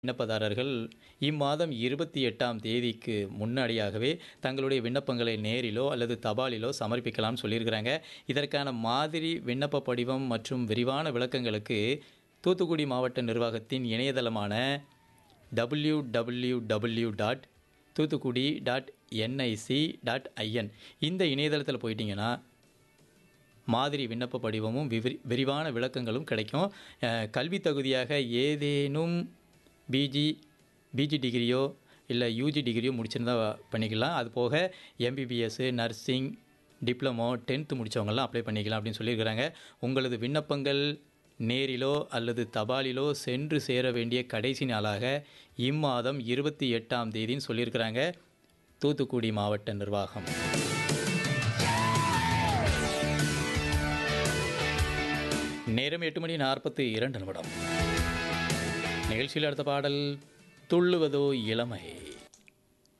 விண்ணப்பதாரர்கள் இம்மாதம் இருபத்தி எட்டாம் தேதிக்கு முன்னாடியாகவே தங்களுடைய விண்ணப்பங்களை நேரிலோ அல்லது தபாலிலோ சமர்ப்பிக்கலாம்னு சொல்லியிருக்கிறாங்க இதற்கான மாதிரி விண்ணப்ப படிவம் மற்றும் விரிவான விளக்கங்களுக்கு தூத்துக்குடி மாவட்ட நிர்வாகத்தின் இணையதளமான W W W dot Thoothukudi dot NIC dot IN இந்த இணையதளத்தில் போயிட்டீங்கன்னா மாதிரி விண்ணப்ப படிவமும் விவரி விரிவான விளக்கங்களும் கிடைக்கும் அஹ், கல்வி தகுதியாக ஏதேனும் பிஜி பிஜி டிகிரியோ இல்லை யூஜி டிகிரியோ முடிச்சிருந்தா பண்ணிக்கலாம் அது போக எம்பிபிஎஸ் நர்சிங் டிப்ளமோ டென்த்து முடித்தவங்கலாம் அப்ளை பண்ணிக்கலாம் அப்படின்னு சொல்லியிருக்கிறாங்க உங்களது விண்ணப்பங்கள் நேரிலோ அல்லது தபாலிலோ சென்று சேர வேண்டிய கடைசி நாளாக இம்மாதம் இருபத்தி எட்டாம் தேதின்னு சொல்லியிருக்கிறாங்க தூத்துக்குடி மாவட்ட நிர்வாகம் நேரம் எட்டு மணி நாற்பத்தி இரண்டு நிமிடம் நிகழ்ச்சியில் அடுத்த பாடல் துள்ளுவதோ இளமை